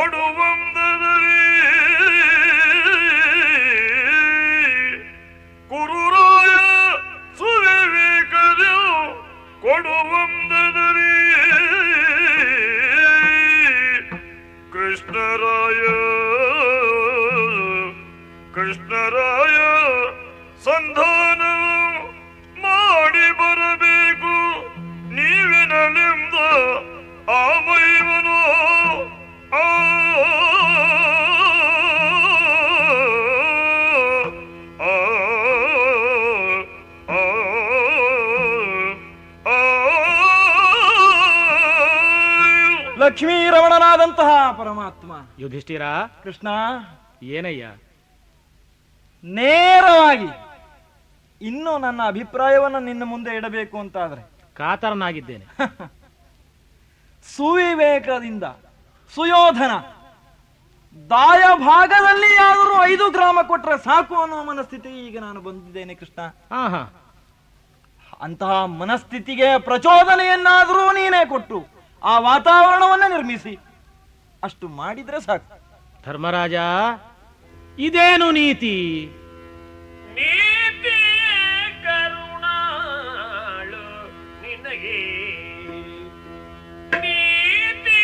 ಕೊಡುವಂದರಿ ಕುರುರಾಯ ಸುವಿವೇಕದ ಕೊಡುವಂದರಿ ಕೃಷ್ಣರಾಯ ಕೃಷ್ಣರಾಯ ಸಂಧಾನ ಮಾಡಿ ಬರಬೇಕು ನೀವಿನಲೆಂದ ಆಮೈವನು ಆ ಆ ಆ ಆ ಲಕ್ಷ್ಮೀ ರಮಣನಾದಂತಹ ಪರಮಾತ್ಮ ಯುಧಿಷ್ಠಿರ ಕೃಷ್ಣ ಏನಯ್ಯ ನೇರವಾಗಿ ಇನ್ನು ನನ್ನ ಅಭಿಪ್ರಾಯವನ್ನು ನಿನ್ನ ಮುಂದೆ ಇಡಬೇಕು ಅಂತಾದ್ರೆ ಕಾತರನಾಗಿದ್ದೇನೆ ಸುವಿವೇಕದಿಂದ ಸುಯೋಧನ ದಾಯ ಭಾಗದಲ್ಲಿ ಯಾದರೂ ಐದು ಗ್ರಾಮ ಕೊಟ್ರೆ ಸಾಕು ಅನ್ನೋ ಮನಸ್ಥಿತಿ ಈಗ ನಾನು ಬಂದಿದ್ದೇನೆ ಕೃಷ್ಣ ಹಾ ಹಾ ಅಂತಹ ಮನಸ್ಥಿತಿಗೆ ಪ್ರಚೋದನೆಯನ್ನಾದರೂ ನೀನೇ ಕೊಟ್ಟು ಆ ವಾತಾವರಣವನ್ನ ನಿರ್ಮಿಸಿ ಅಷ್ಟು ಮಾಡಿದ್ರೆ ಸಾಕು ಧರ್ಮರಾಜ ಇದೇನು ನೀತಿ ನೀತಿ ಕರುಣಾಳು ನಿನಗೆ ನೀತಿ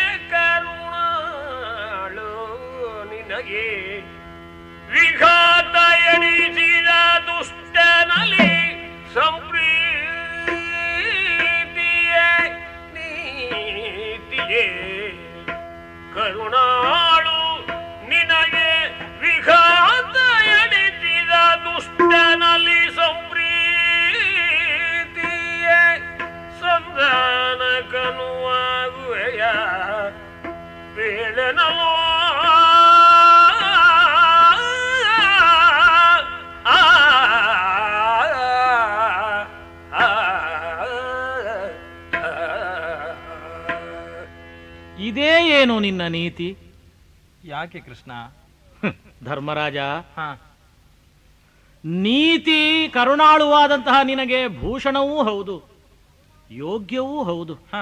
ಕರುಣಾಳು ನಿನಗೆ ವಿಘಾತ ಎಣಿಸಿದ ದುಷ್ಟನಲ್ಲಿ ಸಂಪ್ರೀತಿಯೇ ನೀತಿಯೇ ಕರುಣಾಳು ನಿನಗೆ ವಿಘಾತ ಎಣಿಸಿದ ದುಷ್ಟನಲ್ಲಿ ಸಂಪ್ರೀತಿಯೇ ಸಂಧಾನ ಕನುವಾಗುವೆಯ ಬೇಳನವೋ ಆ, ಆ, ಆ. ಇದೇ ಏನು ನಿನ್ನ ನೀತಿ ಯಾಕೆ ಕೃಷ್ಣ ಹ್ಮ್, ಧರ್ಮರಾಜ ಹಾ ನೀತಿ ಕರುಣಾಳುವಾದಂತಹ ನಿನಗೆ ಭೂಷಣವೂ ಹೌದು ಯೋಗ್ಯವೂ ಹೌದು ಹಾ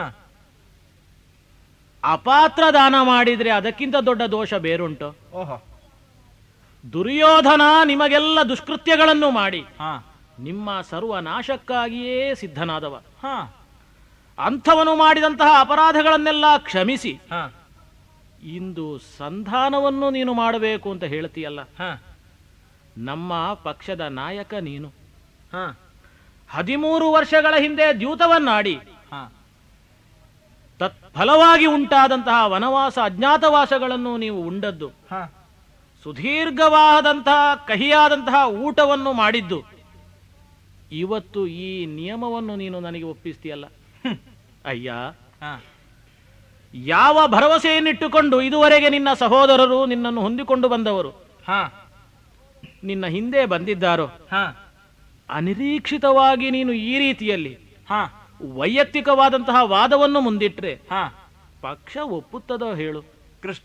ಅಪಾತ್ರ ದಾನ ಮಾಡಿದ್ರೆ ಅದಕ್ಕಿಂತ ದೊಡ್ಡ ದೋಷ ಬೇರುಂಟು ಓಹೋ ದುರ್ಯೋಧನ ನಿಮಗೆಲ್ಲ ದುಷ್ಕೃತ್ಯಗಳನ್ನು ಮಾಡಿ ಹಾ ನಿಮ್ಮ ಸರ್ವನಾಶಕ್ಕಾಗಿಯೇ ಸಿದ್ಧನಾದವ ಹಾ ಅಂಥವನು ಮಾಡಿದಂತಹ ಅಪರಾಧಗಳನ್ನೆಲ್ಲ ಕ್ಷಮಿಸಿ ಹಾ ಇಂದು ಸಂಧಾನವನ್ನು ನೀನು ಮಾಡಬೇಕು ಅಂತ ಹೇಳ್ತೀಯಲ್ಲ ಹಾ ನಮ್ಮ ಪಕ್ಷದ ನಾಯಕ ನೀನು ಹಾ ಹದಿಮೂರು ವರ್ಷಗಳ ಹಿಂದೆ ದ್ಯೂತವನ್ನಾಡಿ ಹಾ ತತ್ಫಲವಾಗಿ ಉಂಟಾದಂತಹ ವನವಾಸ ಅಜ್ಞಾತವಾಸಗಳನ್ನು ನೀವು ಉಂಡದ್ದು ಹಾ ಸುದೀರ್ಘವಾದಂತಹ ಕಹಿಯಾದಂತಹ ಊಟವನ್ನು ಮಾಡಿದ್ದು ಇವತ್ತು ಈ ನಿಯಮವನ್ನು ನೀನು ನನಗೆ ಒಪ್ಪಿಸ್ತೀಯಲ್ಲ ಹ್ಮ್. ಅಯ್ಯ ಹಾ ಯಾವ ಭರವಸೆಯನ್ನಿಟ್ಟುಕೊಂಡು ಇದುವರೆಗೆ ನಿನ್ನ ಸಹೋದರರು ನಿನ್ನನ್ನು ಹೊಂದಿಕೊಂಡು ಬಂದವರು ಹಾ ನಿನ್ನ ಹಿಂದೆ ಬಂದಿದ್ದಾರೋ ಹಾ ಅನಿರೀಕ್ಷಿತವಾಗಿ ನೀನು ಈ ರೀತಿಯಲ್ಲಿ ಹಾ ವೈಯಕ್ತಿಕವಾದಂತಹ ವಾದವನ್ನು ಮುಂದಿಟ್ರೆ ಹಾ ಪಕ್ಷ ಒಪ್ಪುತ್ತದೋ ಹೇಳು ಕೃಷ್ಣ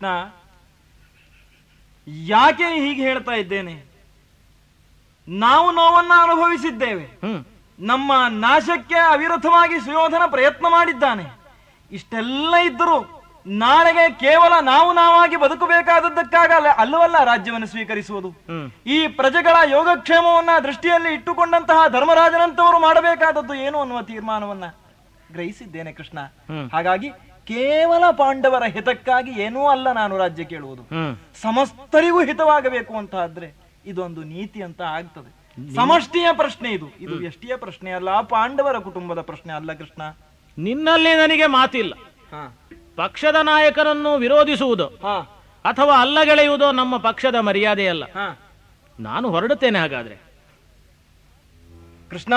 ಯಾಕೆ ಹೀಗೆ ಹೇಳ್ತಾ ಇದ್ದೇನೆ ನಾವು ನೋವನ್ನ ಅನುಭವಿಸಿದ್ದೇವೆ ಹ್ಮ್ ನಮ್ಮ ನಾಶಕ್ಕೆ ಅವಿರತವಾಗಿ ಸುಯೋಧನ ಪ್ರಯತ್ನ ಮಾಡಿದ್ದಾನೆ ಇಷ್ಟೆಲ್ಲ ಇದ್ದರೂ ನಾಳೆಗೆ ಕೇವಲ ನಾವು ನಾವಾಗಿ ಬದುಕಬೇಕಾದದ್ದಕ್ಕಾಗ ಅಲ್ಲ- ಅಲ್ಲವಲ್ಲ ರಾಜ್ಯವನ್ನು ಸ್ವೀಕರಿಸುವುದು ಹ್ಮ್ ಈ ಪ್ರಜೆಗಳ ಯೋಗಕ್ಷೇಮವನ್ನ ದೃಷ್ಟಿಯಲ್ಲಿ ಇಟ್ಟುಕೊಂಡಂತಹ ಧರ್ಮರಾಜನಂತವರು ಮಾಡಬೇಕಾದದ್ದು ಏನು ಅನ್ನುವ ತೀರ್ಮಾನವನ್ನ ಗ್ರಹಿಸಿದ್ದೇನೆ ಕೃಷ್ಣ ಹ್ಮ್. ಹಾಗಾಗಿ ಕೇವಲ ಪಾಂಡವರ ಹಿತಕ್ಕಾಗಿ ಏನೂ ಅಲ್ಲ ನಾನು ರಾಜ್ಯ ಕೇಳುವುದು ಹ್ಮ್ ಸಮಸ್ತರಿಗೂ ಹಿತವಾಗಬೇಕು ಅಂತ ಆದ್ರೆ ಇದೊಂದು ನೀತಿ ಅಂತ ಆಗ್ತದೆ ಸಮಷ್ಟಿಯ ಪ್ರಶ್ನೆ ಇದು ಇದು ಎಷ್ಟಿಯ ಪ್ರಶ್ನೆ ಅಲ್ಲ ಪಾಂಡವರ ಕುಟುಂಬದ ಪ್ರಶ್ನೆ ಅಲ್ಲ ಕೃಷ್ಣ ನಿನ್ನಲ್ಲಿ ನನಗೆ ಮಾತಿಲ್ಲ ಹಾ ಪಕ್ಷದ ನಾಯಕರನ್ನು ವಿರೋಧಿಸುವುದು ಹಾ ಅಥವಾ ಅಲ್ಲಗೆಳೆಯುವುದು ನಮ್ಮ ಪಕ್ಷದ ಮರ್ಯಾದೆಯಲ್ಲ ಹಾ ನಾನು ಹೊರಡುತ್ತೇನೆ ಹಾಗಾದ್ರೆ ಕೃಷ್ಣ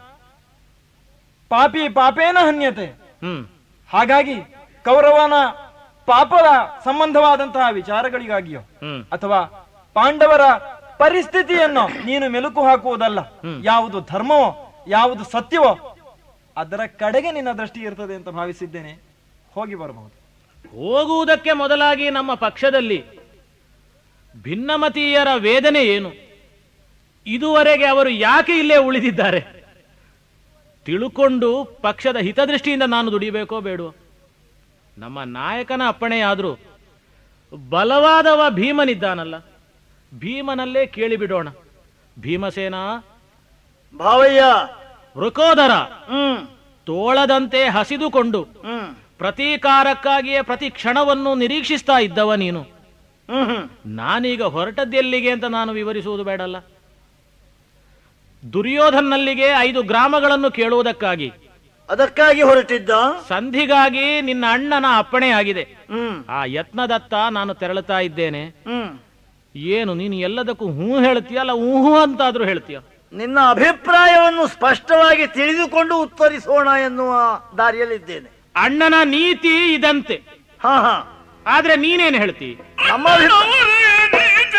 ಪಾಪಿ ಪಾಪೇನ ಹನ್ಯತೆ ಹ್ಮ್ ಹಾಗಾಗಿ ಕೌರವನ ಪಾಪದ ಸಂಬಂಧವಾದಂತಹ ವಿಚಾರಗಳಿಗಾಗಿಯೋ ಹ್ಮ್ ಅಥವಾ ಪಾಂಡವರ ಪರಿಸ್ಥಿತಿಯನ್ನು ನೀನು ಮೆಲುಕು ಹಾಕುವುದಲ್ಲ ಹ್ಮ್. ಯಾವುದು ಧರ್ಮವೋ ಯಾವುದು ಸತ್ಯವೋ ಅದರ ಕಡೆಗೆ ನಿನ್ನ ದೃಷ್ಟಿ ಇರ್ತದೆ ಅಂತ ಭಾವಿಸಿದ್ದೇನೆ ಹೋಗಿ ಬರಬಹುದು ಹೋಗುವುದಕ್ಕೆ ಮೊದಲಾಗಿ ನಮ್ಮ ಪಕ್ಷದಲ್ಲಿ ಭಿನ್ನಮತೀಯರ ವೇದನೆ ಏನು ಇದುವರೆಗೆ ಅವರು ಯಾಕೆ ಇಲ್ಲೇ ಉಳಿದಿದ್ದಾರೆ ತಿಳುಕೊಂಡು ಪಕ್ಷದ ಹಿತದೃಷ್ಟಿಯಿಂದ ನಾನು ದುಡಿಬೇಕೋ ಬೇಡವೋ ನಮ್ಮ ನಾಯಕನ ಅಪ್ಪಣೆಯಾದರೂ ಬಲವಾದವ ಭೀಮನಿದ್ದಾನಲ್ಲ ಭೀಮನಲ್ಲೇ ಕೇಳಿಬಿಡೋಣ ಭೀಮಸೇನ ಭಾವಯ್ಯ ವೃಕೋದರ ಹ್ಮ್ ತೋಳದಂತೆ ಹಸಿದುಕೊಂಡು ಹ್ಮ್ ಪ್ರತೀಕಾರಕ್ಕಾಗಿಯೇ ಪ್ರತಿ ಕ್ಷಣವನ್ನು ನಿರೀಕ್ಷಿಸ್ತಾ ಇದ್ದವ ನೀನು ಹ್ಮ್ ಹ್ಮ್ ನಾನೀಗ ಹೊರಟದ್ದೆಲ್ಲಿಗೆ ಅಂತ ನಾನು ವಿವರಿಸುವುದು ಬೇಡಲ್ಲ ದುರ್ಯೋಧನಲ್ಲಿಗೆ ಐದು ಗ್ರಾಮಗಳನ್ನು ಕೇಳುವುದಕ್ಕಾಗಿ ಅದಕ್ಕಾಗಿ ಹೊರಟಿದ್ದ ಸಂಧಿಗಾಗಿ ನಿನ್ನ ಅಣ್ಣನ ಅಪ್ಪಣೆ ಆಗಿದೆ ಹ್ಮ್ ಆ ಯತ್ನದತ್ತ ನಾನು ತೆರಳುತ್ತಾ ಇದ್ದೇನೆ ಹ್ಮ್ ಏನು ನೀನು ಎಲ್ಲದಕ್ಕೂ ಹೂ ಹೇಳ್ತೀಯ ಅಲ್ಲ ಹೂ ಅಂತಾದ್ರೂ ಹೇಳ್ತೀಯ ನಿನ್ನ ಅಭಿಪ್ರಾಯವನ್ನು ಸ್ಪಷ್ಟವಾಗಿ ತಿಳಿದುಕೊಂಡು ಉತ್ತರಿಸೋಣ ಎನ್ನುವ ದಾರಿಯಲ್ಲಿದ್ದೇನೆ ಅಣ್ಣನ ನೀತಿ ಇದಂತೆ ಹಾ ಹಾ ಆದ್ರೆ ನೀನೇನು ಹೇಳ್ತಿ ನಮ್ಮ ಅಭಿಪ್ರಾಯ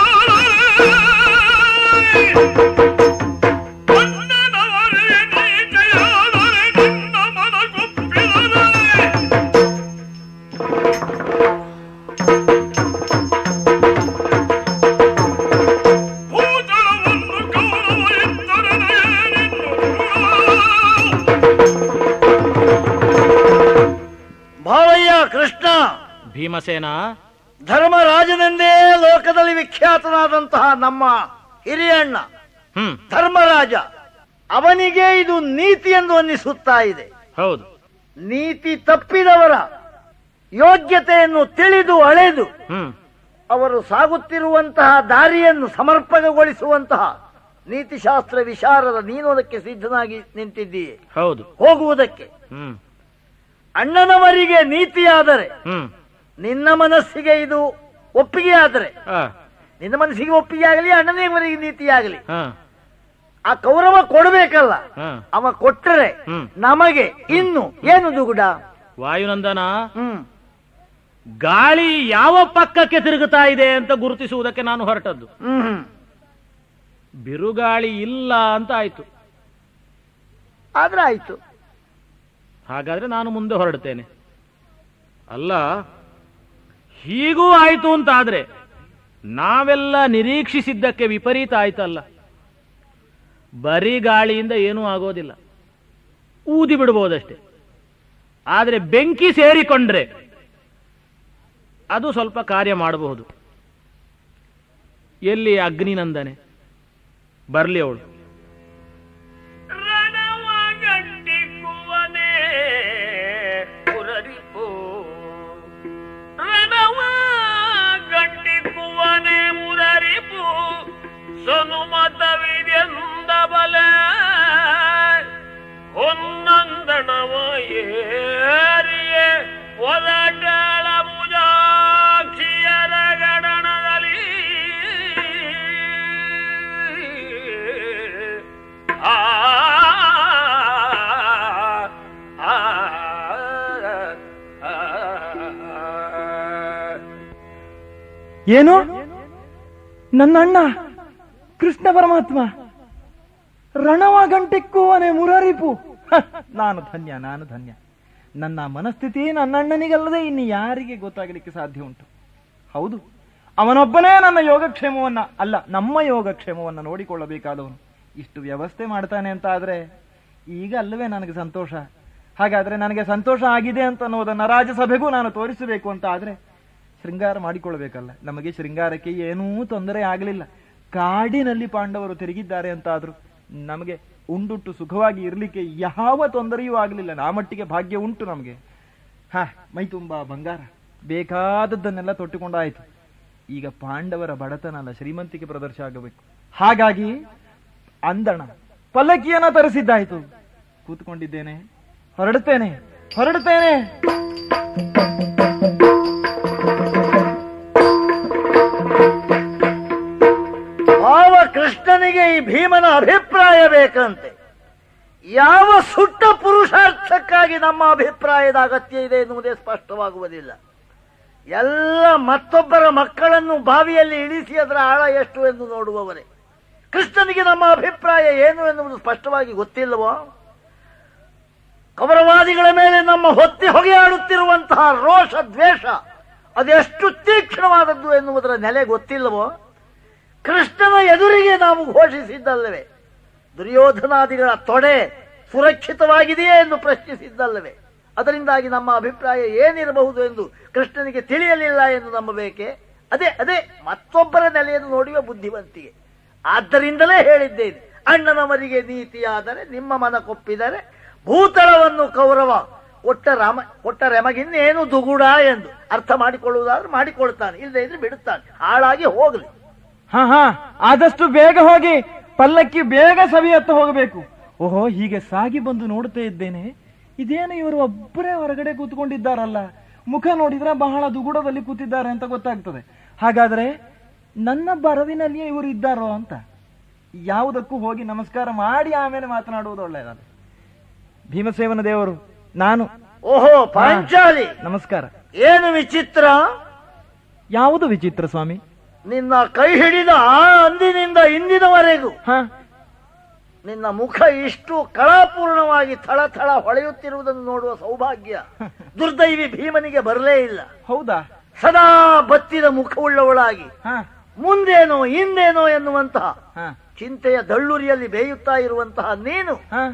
ಭಾವಯ್ಯ ಕೃಷ್ಣ ಭೀಮಸೇನ ಧರ್ಮರಾಜನೆಂದೇ ಲೋಕದಲ್ಲಿ ವಿಖ್ಯಾತನಾದಂತಹ ನಮ್ಮ ಹಿರಿಯಣ್ಣ ಹ್ಮ್ ಧರ್ಮರಾಜ ಅವನಿಗೆ ಇದು ನೀತಿ ಎಂದು ಅನ್ನಿಸುತ್ತಾ ಇದೆ ಹೌದು ನೀತಿ ತಪ್ಪಿದವರ ಯೋಗ್ಯತೆಯನ್ನು ತಿಳಿದು ಅಳೆದು ಹ್ಮ್ ಅವರು ಸಾಗುತ್ತಿರುವಂತಹ ದಾರಿಯನ್ನು ಸಮರ್ಪಕಗೊಳಿಸುವಂತಹ ನೀತಿಶಾಸ್ತ್ರ ವಿಶಾರದ ನೀನು ಅದಕ್ಕೆ ಸಿದ್ಧನಾಗಿ ನಿಂತಿದ್ದೀಯೆ ಹೌದು ಹೋಗುವುದಕ್ಕೆ ಹ್ಮ್ ಅಣ್ಣನವರಿಗೆ ನೀತಿಯಾದರೆ ಹ್ಮ್ ನಿನ್ನ ಮನಸ್ಸಿಗೆ ಇದು ಒಪ್ಪಿಗೆ ಆದರೆ ಆ, ನಿನ್ನ ಮನಸ್ಸಿಗೆ ಒಪ್ಪಿಗೆ ಆಗಲಿ ಅಣ್ಣನಿವರಿಗೆ ನೀತಿಯಾಗಲಿ ಹಾ, ಆ ಕೌರವ ಕೊಡಬೇಕಲ್ಲ ಹಾ. ಅವ ಕೊಟ್ಟರೆ ಹ್ಮ್. ನಮಗೆ ಇನ್ನು ಏನು ದುಗುಡ ವಾಯುನಂದನ ಹ್ಮ್ ಗಾಳಿ ಯಾವ ಪಕ್ಕಕ್ಕೆ ತಿರುಗುತ್ತಾ ಇದೆ ಅಂತ ಗುರುತಿಸುವುದಕ್ಕೆ ನಾನು ಹೊರಟದ್ದು ಹ್ಮ್ ಹ್ಮ್. ಬಿರುಗಾಳಿ ಇಲ್ಲ ಅಂತ ಆಯ್ತು ಆದ್ರೆ ಆಯ್ತು ಹಾಗಾದ್ರೆ ನಾನು ಮುಂದೆ ಹೊರಡ್ತೇನೆ ಅಲ್ಲ ಹೀಗೂ ಆಯ್ತು ಅಂತ ಆದ್ರೆ ನಾವೆಲ್ಲ ನಿರೀಕ್ಷಿಸಿದ್ದಕ್ಕೆ ವಿಪರೀತ ಆಯ್ತಲ್ಲ ಬರೀ ಗಾಳಿಯಿಂದ ಏನೂ ಆಗೋದಿಲ್ಲ ಊದಿ ಬಿಡ್ಬೋದಷ್ಟೇ ಆದರೆ ಬೆಂಕಿ ಸೇರಿಕೊಂಡ್ರೆ ಅದು ಸ್ವಲ್ಪ ಕಾರ್ಯ ಮಾಡಬಹುದು ಎಲ್ಲಿ ಅಗ್ನಿನಂದನೆ ಬರ್ಲಿ ಅವಳು ರಣವಗಂಟಿಕ್ಕುವನೇ ಮುರರಿಪು ರಣವಗಂಟಿಕ್ಕುವನೇ ಮುರರಿಪು ಸನುಮತವಿದೆಂದ ಬಲ ಹೊನ್ನಂದಣವ ಏರಿಯೇ ಒದಟಳ ಭುಜಾಕ್ಷಿಯರ ಗಣನದಲ್ಲಿ ಆ ಆ ಏನು ನನ್ನ ಅಣ್ಣ ಕೃಷ್ಣ ಪರಮಾತ್ಮ ರಣವ ಗಂಟಿಕ್ಕುವನೆ ಮುರಾರಿಪು ಹ, ನಾನು ಧನ್ಯ ನಾನು ಧನ್ಯ ನನ್ನ ಮನಸ್ಥಿತಿ ನನ್ನ ಅಣ್ಣನಿಗಲ್ಲದೆ ಇನ್ನು ಯಾರಿಗೆ ಗೊತ್ತಾಗಲಿಕ್ಕೆ ಸಾಧ್ಯ ಉಂಟು ಹೌದು ಅವನೊಬ್ಬನೇ ನನ್ನ ಯೋಗಕ್ಷೇಮವನ್ನ ಅಲ್ಲ ನಮ್ಮ ಯೋಗಕ್ಷೇಮವನ್ನ ನೋಡಿಕೊಳ್ಳಬೇಕಾದವನು ಇಷ್ಟು ವ್ಯವಸ್ಥೆ ಮಾಡ್ತಾನೆ ಅಂತ ಆದ್ರೆ ಈಗ ಅಲ್ಲವೇ ನನಗೆ ಸಂತೋಷ ಹಾಗಾದ್ರೆ ನನಗೆ ಸಂತೋಷ ಆಗಿದೆ ಅಂತ ಅನ್ನೋದನ್ನ ರಾಜಸಭೆಗೂ ನಾನು ತೋರಿಸಬೇಕು ಅಂತ ಆದ್ರೆ ಶೃಂಗಾರ ಮಾಡಿಕೊಳ್ಬೇಕಲ್ಲ ನಮಗೆ ಶೃಂಗಾರಕ್ಕೆ ಏನೂ ತೊಂದರೆ ಆಗಲಿಲ್ಲ ಕಾಡಿನಲ್ಲಿ ಪಾಂಡವರು ತಿರುಗಿದ್ದಾರೆ ಅಂತ ಆದ್ರೂ ನಮಗೆ ಉಂಡುಟ್ಟು ಸುಖವಾಗಿ ಇರಲಿಕ್ಕೆ ಯಾವ ತೊಂದರೆಯೂ ಆಗಲಿಲ್ಲ ಆ ಮಟ್ಟಿಗೆ ಭಾಗ್ಯ ಉಂಟು ನಮಗೆ ಹಾ ಮೈ ತುಂಬಾ ಬಂಗಾರ ಬೇಕಾದದ್ದನ್ನೆಲ್ಲ ತೊಟ್ಟುಕೊಂಡಾಯ್ತು ಈಗ ಪಾಂಡವರ ಬಡತನ ಅಲ್ಲ ಶ್ರೀಮಂತಿಕೆ ಪ್ರದರ್ಶ ಆಗಬೇಕು ಹಾಗಾಗಿ ಅಂದಣ ಪಲ್ಲಕ್ಕಿಯನ್ನ ತರಿಸಿದ್ದಾಯ್ತು ಕೂತ್ಕೊಂಡಿದ್ದೇನೆ ಹೊರಡುತ್ತೇನೆ ಹೊರಡುತ್ತೇನೆ ಭಾವ ಕೃಷ್ಣನಿಗೆ ಈ ಭೀಮನ ಅಭಿಪ್ರಾಯ ಬೇಕಂತೆ ಯಾವ ಸುಟ್ಟ ಪುರುಷಾರ್ಥಕ್ಕಾಗಿ ನಮ್ಮ ಅಭಿಪ್ರಾಯದ ಅಗತ್ಯ ಇದೆ ಎನ್ನುವುದೇ ಸ್ಪಷ್ಟವಾಗುವುದಿಲ್ಲ ಎಲ್ಲ ಮತ್ತೊಬ್ಬರ ಮಕ್ಕಳನ್ನು ಬಾವಿಯಲ್ಲಿ ಇಳಿಸಿ ಅದರ ಆಳ ಎಷ್ಟು ಎಂದು ನೋಡುವವರೇ ಕೃಷ್ಣನಿಗೆ ನಮ್ಮ ಅಭಿಪ್ರಾಯ ಏನು ಎನ್ನುವುದು ಸ್ಪಷ್ಟವಾಗಿ ಗೊತ್ತಿಲ್ಲವೋ ಕೌರವಾದಿಗಳ ಮೇಲೆ ನಮ್ಮ ಹೊತ್ತಿ ಹೊಗೆಯಾಡುತ್ತಿರುವಂತಹ ರೋಷ ದ್ವೇಷ ಅದೆಷ್ಟು ತೀಕ್ಷ್ಣವಾದದ್ದು ಎನ್ನುವುದರ ನೆಲೆ ಗೊತ್ತಿಲ್ಲವೋ ಕೃಷ್ಣನ ಎದುರಿಗೆ ನಾವು ಘೋಷಿಸಿದ್ದಲ್ಲವೇ ದುರ್ಯೋಧನಾದಿಗಳ ತೊಡೆ ಸುರಕ್ಷಿತವಾಗಿದೆಯೇ ಎಂದು ಪ್ರಶ್ನಿಸಿದ್ದಲ್ಲವೇ ಅದರಿಂದಾಗಿ ನಮ್ಮ ಅಭಿಪ್ರಾಯ ಏನಿರಬಹುದು ಎಂದು ಕೃಷ್ಣನಿಗೆ ತಿಳಿಯಲಿಲ್ಲ ಎಂದು ನಂಬಬೇಕೆ ಅದೇ ಅದೇ ಮತ್ತೊಬ್ಬರ ನೆಲೆಯನ್ನು ನೋಡುವ ಬುದ್ಧಿವಂತಿಗೆ ಆದ್ದರಿಂದಲೇ ಹೇಳಿದ್ದೇನೆ ಅಣ್ಣನ ಮರಿಗೆ ನೀತಿಯಾದರೆ ನಿಮ್ಮ ಮನ ಕೊಪ್ಪಿದರೆ ಭೂತಳವನ್ನು ಕೌರವ ಒಟ್ಟ ರಾಮ ಒಟ್ಟ ರೆಮಗಿನ್ನೇನು ದುಗುಡ ಎಂದು ಅರ್ಥ ಮಾಡಿಕೊಳ್ಳುವುದಾದ್ರೆ ಮಾಡಿಕೊಳ್ತಾನೆ ಇಲ್ಲದೆ ಇದ್ರೆ ಬಿಡುತ್ತಾನೆ ಹಾಳಾಗಿ ಹೋಗಲಿ ಹಾ ಹಾ ಆದಷ್ಟು ಬೇಗ ಹೋಗಿ ಪಲ್ಲಕ್ಕಿ ಬೇಗ ಸವಿಯತ್ತ ಹೋಗಬೇಕು ಓಹೋ ಹೀಗೆ ಸಾಗಿ ಬಂದು ನೋಡ್ತಾ ಇದ್ದೇನೆ ಇದೇನು ಇವರು ಒಬ್ಬರೇ ಹೊರಗಡೆ ಕೂತ್ಕೊಂಡಿದ್ದಾರಲ್ಲ ಮುಖ ನೋಡಿದ್ರೆ ಬಹಳ ದುಗುಡದಲ್ಲಿ ಕೂತಿದ್ದಾರೆ ಅಂತ ಗೊತ್ತಾಗ್ತದೆ ಹಾಗಾದ್ರೆ ನನ್ನ ಬರವಿನಲ್ಲಿಯೇ ಇವರು ಇದ್ದಾರೋ ಅಂತ ಯಾವುದಕ್ಕೂ ಹೋಗಿ ನಮಸ್ಕಾರ ಮಾಡಿ ಆಮೇಲೆ ಮಾತನಾಡುವುದು ಒಳ್ಳೆಯದಲ್ಲ ಭೀಮಸೇವನ ದೇವರು ನಾನು ಓಹೋ ಪಾಂಚಾಲಿ ನಮಸ್ಕಾರ ಏನು ವಿಚಿತ್ರ ಯಾವುದು ವಿಚಿತ್ರ ಸ್ವಾಮಿ ನಿನ್ನ ಕೈ ಹಿಡಿದ ಆ ಅಂದಿನಿಂದ ಇಂದಿನವರೆಗೂ ಹಾ ನಿನ್ನ ಮುಖ ಇಷ್ಟು ಕಳಾಪೂರ್ಣವಾಗಿ ಥಳಥಳ ಹೊಳೆಯುತ್ತಿರುವುದನ್ನು ನೋಡುವ ಸೌಭಾಗ್ಯ ದುರ್ದೈವಿ ಭೀಮನಿಗೆ ಬರಲೇ ಇಲ್ಲ ಹೌದಾ ಸದಾ ಬತ್ತಿದ ಮುಖವುಳ್ಳವಳಾಗಿ ಹಾ ಮುಂದೇನೋ ಹಿಂದೇನೋ ಎನ್ನುವಂತಹ ಹಾ ಚಿಂತೆಯ ದಳ್ಳುರಿಯಲ್ಲಿ ಬೇಯುತ್ತಾ ಇರುವಂತಹ ನೀನು ಹಾ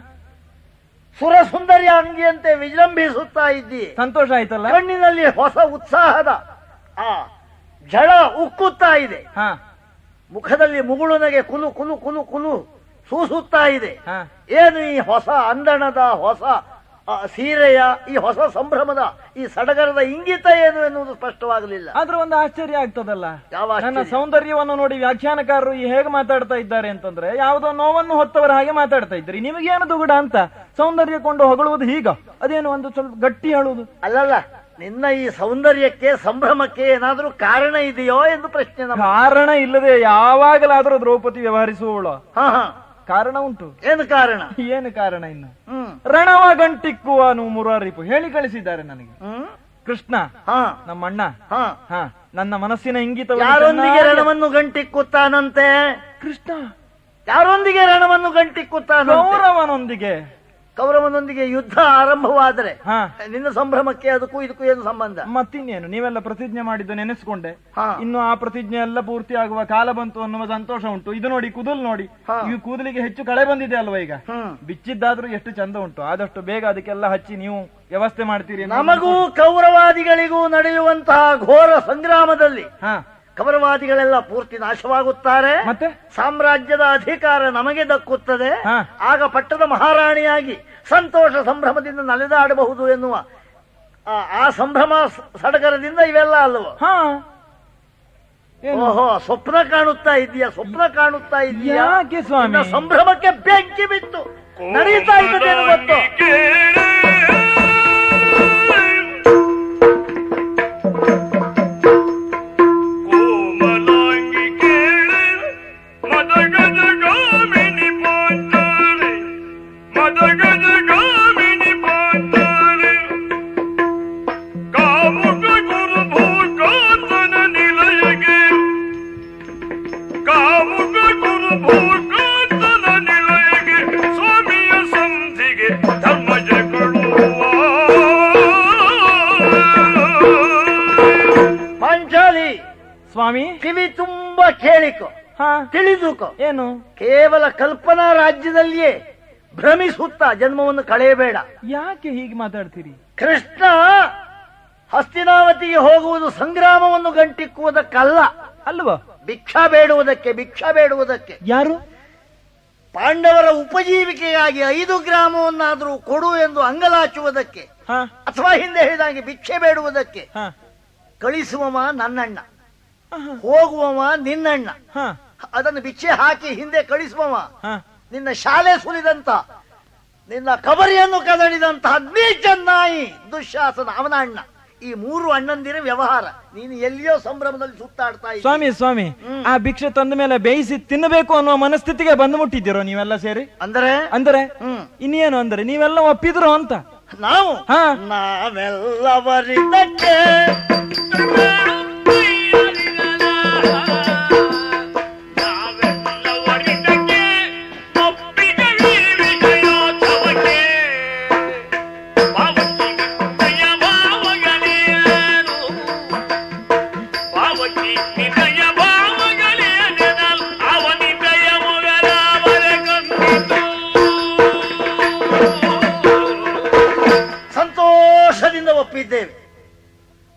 ಸುರಸುಂದರಿಯ ಅಂಗಿಯಂತೆ ವಿಜೃಂಭಿಸುತ್ತಾ ಇದ್ದೀ ಸಂತೋಷ ಆಯ್ತಲ್ಲ ಕಣ್ಣಿನಲ್ಲಿ ಹೊಸ ಉತ್ಸಾಹದ ಆ ಜಳ ಉಕ್ಕುತ್ತಾ ಇದೆ ಹಾ ಮುಖದಲ್ಲಿ ಮುಗುಳುನಗೆ ಕುಲು ಕುಲು ಕುಲು ಕುಲು ಸೂಸುತ್ತಾ ಇದೆ ಹಾ ಏನು ಈ ಹೊಸ ಅಂದಣದ ಹೊಸ ಆ, ಸೀರೆಯ ಈ ಹೊಸ ಸಂಭ್ರಮದ ಈ ಸಡಗರದ ಇಂಗಿತ ಏನು ಎನ್ನುವುದು ಸ್ಪಷ್ಟವಾಗಲಿಲ್ಲ ಆದ್ರೆ ಒಂದು ಆಶ್ಚರ್ಯ ಆಗ್ತದಲ್ಲ ಯಾವ ಆಶ್ಚರ್ಯ? ನನ್ನ ಸೌಂದರ್ಯವನ್ನು ನೋಡಿ ವ್ಯಾಖ್ಯಾನಕಾರರು ಈ ಹೇಗೆ ಮಾತಾಡ್ತಾ ಇದ್ದಾರೆ ಅಂತಂದ್ರೆ ಯಾವುದೋ ನೋವನ್ನು ಹೊತ್ತವರ ಹಾಗೆ ಮಾತಾಡ್ತಾ ಇದ್ರಿ ನಿಮಗೇನು ದುಗುಡ ಅಂತ ಸೌಂದರ್ಯ ಕೊಂಡು ಹೊಗಳುವುದು ಹೀಗ ಅದೇನು ಒಂದು ಸ್ವಲ್ಪ ಗಟ್ಟಿ ಹೇಳುವುದು ಅಲ್ಲಲ್ಲ ನಿನ್ನ ಈ ಸೌಂದರ್ಯಕ್ಕೆ ಸಂಭ್ರಮಕ್ಕೆ ಏನಾದರೂ ಕಾರಣ ಇದೆಯೋ ಎಂದು ಪ್ರಶ್ನೆ ನಮ್ಮ ಕಾರಣ ಇಲ್ಲದೆ ಯಾವಾಗಲಾದರೂ ದ್ರೌಪದಿ ವ್ಯವಹರಿಸುವವಳು ಹಾ ಹಾ ಕಾರಣ ಉಂಟು ಏನು ಕಾರಣ ಏನು ಕಾರಣ ಇನ್ನು ಹ್ಮ್ ರಣವ ಗಂಟಿಕ್ಕುವ ಮುರಾರಿಪು ಹೇಳಿ ಕಳಿಸಿದ್ದಾರೆ ನನಗೆ ಹ್ಮ್ ಕೃಷ್ಣ ಹಾ ನಮ್ಮ ಅಣ್ಣ ಹಾ ಹಾ ನನ್ನ ಮನಸ್ಸಿನ ಇಂಗಿತ ಯಾರೊಂದಿಗೆ ರಣವನ್ನು ಗಂಟಿಕ್ಕುತ್ತಾನಂತೆ ಕೃಷ್ಣ ಯಾರೊಂದಿಗೆ ರಣವನ್ನು ಗಂಟಿಕ್ಕುತ್ತಾನಂತೆ ಗೌರವನೊಂದಿಗೆ ಕೌರವನೊಂದಿಗೆ ಯುದ್ಧ ಆರಂಭವಾದರೆ ಹಾ ನಿನ್ನ ಸಂಭ್ರಮಕ್ಕೆ ಅದಕ್ಕೂ ಇದಕ್ಕೂ ಏನು ಸಂಬಂಧ ಮತ್ತಿನ್ನೇನು ನೀವೆಲ್ಲ ಪ್ರತಿಜ್ಞೆ ಮಾಡಿದ್ದು ನೆನೆಸ್ಕೊಂಡೆ ಹಾ. ಇನ್ನು ಆ ಪ್ರತಿಜ್ಞೆ ಎಲ್ಲ ಪೂರ್ತಿ ಆಗುವ ಕಾಲ ಬಂತು ಅನ್ನುವ ಸಂತೋಷ ಉಂಟು ಇದು ನೋಡಿ ಕೂದಲು ನೋಡಿ ಹಾ. ಈ ಕೂದಲಿಗೆ ಹೆಚ್ಚು ಕಳೆ ಬಂದಿದೆ ಅಲ್ವಾ ಈಗ ಹ್ಮ್ ಬಿಚ್ಚಿದ್ದಾದ್ರೂ ಎಷ್ಟು ಚಂದ ಉಂಟು ಆದಷ್ಟು ಬೇಗ ಅದಕ್ಕೆಲ್ಲ ಹಚ್ಚಿ ನೀವು ವ್ಯವಸ್ಥೆ ಮಾಡ್ತೀರಿ ಅನ್ನೋ ನಮಗೂ ಕೌರವಾದಿಗಳಿಗೂ ನಡೆಯುವಂತಹ ಘೋರ ಸಂಗ್ರಾಮದಲ್ಲಿ ಹಾ ಕೌರವಾದಿಗಳೆಲ್ಲ ಪೂರ್ತಿ ನಾಶವಾಗುತ್ತಾರೆ ಮತ್ತೆ ಸಾಮ್ರಾಜ್ಯದ ಅಧಿಕಾರ ನಮಗೆ ದಕ್ಕುತ್ತದೆ ಹಾ. ಆಗ ಪಟ್ಟದ ಮಹಾರಾಣಿಯಾಗಿ ಸಂತೋಷ ಸಂಭ್ರಮದಿಂದ ನಲಿದಾಡಬಹುದು ಎನ್ನುವ ಆ- ಆ ಸಂಭ್ರಮ ಸ- ಸಡಗರದಿಂದ ಇವೆಲ್ಲ ಅಲ್ವ ಹಾ ಏನು ಓಹೋ ಸ್ವಪ್ನ ಕಾಣುತ್ತಾ ಇದೆಯಾ ಸ್ವಪ್ನ ಕಾಣುತ್ತಾ ಇದೆಯಾ ಯಾಕೆ ಸ್ವಾಮಿ? ನಿನ್ನ ಸಂಭ್ರಮಕ್ಕೆ ಬೆಂಕಿ ಬಿತ್ತು ನಡೀತಾ ಇದ್ದದೇನು ಗೊತ್ತು ಕೋಮಲಾಂಗಿ ಕೇಳಿ ಮದಗಜ ಗಾಮಿನಿ ಪಾಂಚಾಲಿ ಮದಗಜ ಗಾಮಿನಿ ಪಾಂಚಾಲಿ ಕಾಮುಕ ಗುರು ಭೂಕಾಂತನ ನಿಲಯಗೆ ಕಾಮುಕ ಗುರು ಭೂಕಾಂತನ ನಿಲಯಗೆ ಸ್ವಾಮಿಯ ಸಂಧಿಗೆ ಧರ್ಮಜಗಳು ಪಾಂಚಾಲಿ ಸ್ವಾಮಿ ಕಿವಿ ತುಂಬಾ ಕೇಳಿಕೊ ಹಾ ತಿಳಿದುಕೊ ಏನು ಕೇವಲ ಕಲ್ಪನಾ ರಾಜ್ಯದಲ್ಲಿಯೇ ಭ್ರಮಿಸುತ್ತಾ ಜನ್ಮವನ್ನು ಕಳೆಯಬೇಡ ಯಾಕೆ ಹೀಗೆ ಮಾತಾಡ್ತೀರಿ ಕೃಷ್ಣ ಹಸ್ತಿನಾವತಿಗೆ ಹೋಗುವುದು ಸಂಗ್ರಾಮವನ್ನು ಗಂಟಿಕ್ಕುವುದಕ್ಕಲ್ಲ ಅಲ್ವಾ ಭಿಕ್ಷಾ ಬೇಡುವುದಕ್ಕೆ ಭಿಕ್ಷಾ ಬೇಡುವುದಕ್ಕೆ ಯಾರು ಪಾಂಡವರ ಉಪಜೀವಿಕೆಗಾಗಿ ಐದು ಗ್ರಾಮವನ್ನಾದರೂ ಕೊಡು ಎಂದು ಅಂಗಲಾಚುವುದಕ್ಕೆ ಹಾ ಅಥವಾ ಹಿಂದೆ ಹೇಳಿದಾಗೆ ಭಿಕ್ಷೆ ಬೇಡುವುದಕ್ಕೆ ಹಾ ಕಳಿಸುವವ ನನ್ನಣ್ಣ ಆಹಾ. ಹೋಗುವವ ನಿನ್ನಣ್ಣ ಹಾ ಅದನ್ನು ಭಿಕ್ಷೆ ಹಾಕಿ ಹಿಂದೆ ಕಳಿಸುವವ ಹಾ ನಿನ್ನ ಶಾಲೆ ಸುಲಿದಂತ ನಿನ್ನ ಕಬರಿಯನ್ನು ಕದಡಿದಂತಹ ನೀಚ ನಾಯಿ ದುಶ್ಯಾಸನ ಅವನ ಅಣ್ಣ ಈ ಮೂರು ಅಣ್ಣಂದಿರ ವ್ಯವಹಾರ ನೀನು ಎಲ್ಲಿಯೋ ಸಂಭ್ರಮದಲ್ಲಿ ಸುತ್ತಾಡ್ತಾ ಇದ್ದೀಯ. ಸ್ವಾಮಿ ಸ್ವಾಮಿ ಹ್ಮ್. ಆ ಭಿಕ್ಷೆ ತಂದ ಮೇಲೆ ಬೇಯಿಸಿ ತಿನ್ನಬೇಕು ಅನ್ನುವ ಮನಸ್ಥಿತಿಗೆ ಬಂದು ಮುಟ್ಟಿದ್ದೀರೋ ನೀವೆಲ್ಲ ಸೇರಿ ಅಂದರೆ ಅಂದರೆ ಹ್ಮ್ ಇನ್ನೇನು ಅಂದ್ರೆ ನೀವೆಲ್ಲ ಒಪ್ಪಿದ್ರು ಅಂತ ನಾವು ಹಾ. ನಾವೆಲ್ಲವರಿದ್ದಕ್ಕೆ ನಾವೆಲ್ಲವರಿದ್ದಕ್ಕೆ ಒಪ್ಪಿಗೆವಿ ವಿಜಯೋತ್ಸವಕ್ಕೆ ಪಾವತಿ ವಿನಯ ಭಾವಗಳೇನು ಪಾವತಿ ವಿನಯ ಭಾವಗಳೇನೆನಲ್ ಅವನಿದಯ ಮೊಗಲಾವರ ಕಂಡಿತು ಸಂತೋಷ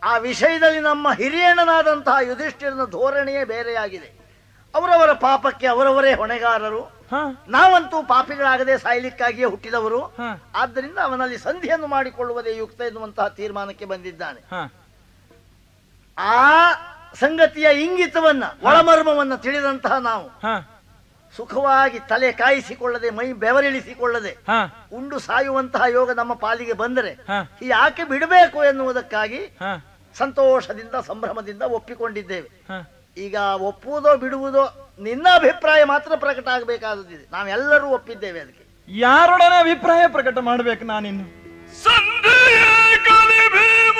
ಆ ವಿಷಯದಲ್ಲಿ ನಮ್ಮ ಹಿರಿಯಣ್ಣನಾದಂತಹ ಯುಧಿಷ್ಠಿರನ ಧೋರಣೆಯೇ ಬೇರೆಯಾಗಿದೆ ಅವರವರ ಪಾಪಕ್ಕೆ ಅವರವರೇ ಹೊಣೆಗಾರರು ಹ ನಾವಂತೂ ಪಾಪಿಗಳಾಗದೆ ಸಾಯ್ಲಿಕ್ಕಾಗಿಯೇ ಹುಟ್ಟಿದವರು ಹ ಆದ್ದರಿಂದ ಅವನಲ್ಲಿ ಸಂಧಿಯನ್ನು ಮಾಡಿಕೊಳ್ಳುವುದೇ ಯುಕ್ತ ಎನ್ನುವಂತಹ ತೀರ್ಮಾನಕ್ಕೆ ಬಂದಿದ್ದಾನೆ ಹ ಆ ಸಂಗತಿಯ ಇಂಗಿತವನ್ನ ಒಳಮರ್ಮವನ್ನ ತಿಳಿದಂತಹ ನಾವು ಹ ಸುಖವಾಗಿ ತಲೆ ಕಾಯಿಸಿಕೊಳ್ಳದೆ ಮೈ ಬೆವರಿಳಿಸಿಕೊಳ್ಳದೆ ಹ ಉಂಡು ಸಾಯುವಂತಹ ಯೋಗ ನಮ್ಮ ಪಾಲಿಗೆ ಬಂದರೆ ಹ ಯಾಕೆ ಬಿಡಬೇಕು ಎನ್ನುವುದಕ್ಕಾಗಿ ಹ ಸಂತೋಷದಿಂದ ಸಂಭ್ರಮದಿಂದ ಒಪ್ಪಿಕೊಂಡಿದ್ದೇವೆ ಹ ಈಗ ಒಪ್ಪುವುದೋ ಬಿಡುವುದೋ ನಿನ್ನ ಅಭಿಪ್ರಾಯ ಮಾತ್ರ ಪ್ರಕಟ ಆಗಬೇಕಾದದಿದೆ ನಾವೆಲ್ಲರೂ ಒಪ್ಪಿದ್ದೇವೆ ಅದಕ್ಕೆ ಯಾರೊಡನೆ ಅಭಿಪ್ರಾಯ ಪ್ರಕಟ ಮಾಡ್ಬೇಕು ನಾನಿನ್ನು ಸಂಧಿಯ ಕಲಿ ಭೀಮ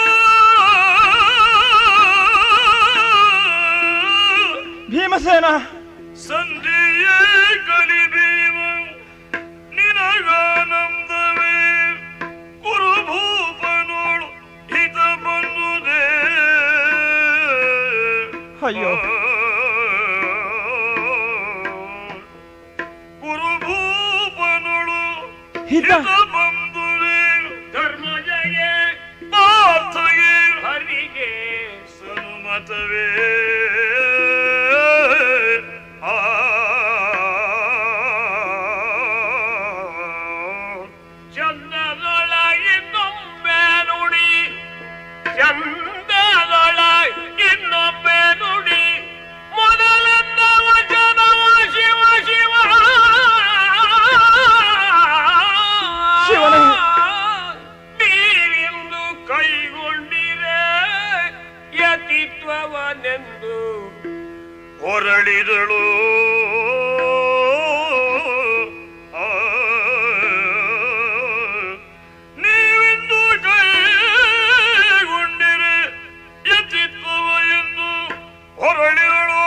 ಭೀಮಸೇನ ಸಂಧಿಯ ಕಲಿ ಭೀಮ ನಿನಗಾನಂದವೇ ಕುರುಭೂಪನೋಳು ಹಿತ ಬಂದುದೇ ಅಯ್ಯೋ. ಕುರುಭೂಪನೋಳು ಹಿತ ಹಿತ ಬಂದುದೇ ಧರ್ಮಜಗೆ ಪಾರ್ಥಗೆ ಹರಿಗೆ ಸನುಮತವೇ ಆ ಚಂದದೊಳಗಿನ್ನೊಮ್ಮೆ ನುಡಿ ಚಂದದೊಳಗೆ ಇನ್ನೊಮ್ಮೆ ನುಡಿ ಮೊದಲೆಂದ ವಚನವ ಶಿವ ಶಿವ ಶಿವನೇ. ನೀವಿಂದು ಕೈಗೊಂಡಿರೆ ಯತಿತ್ವವನೆಂದು ಹೊರಳಿದಳು ಆ, ನೀವಿಂದು ಕೈಗೊಂಡಿರೆ ಯತಿತ್ವವ ಎಂದು ಹೊರಳಿದಳು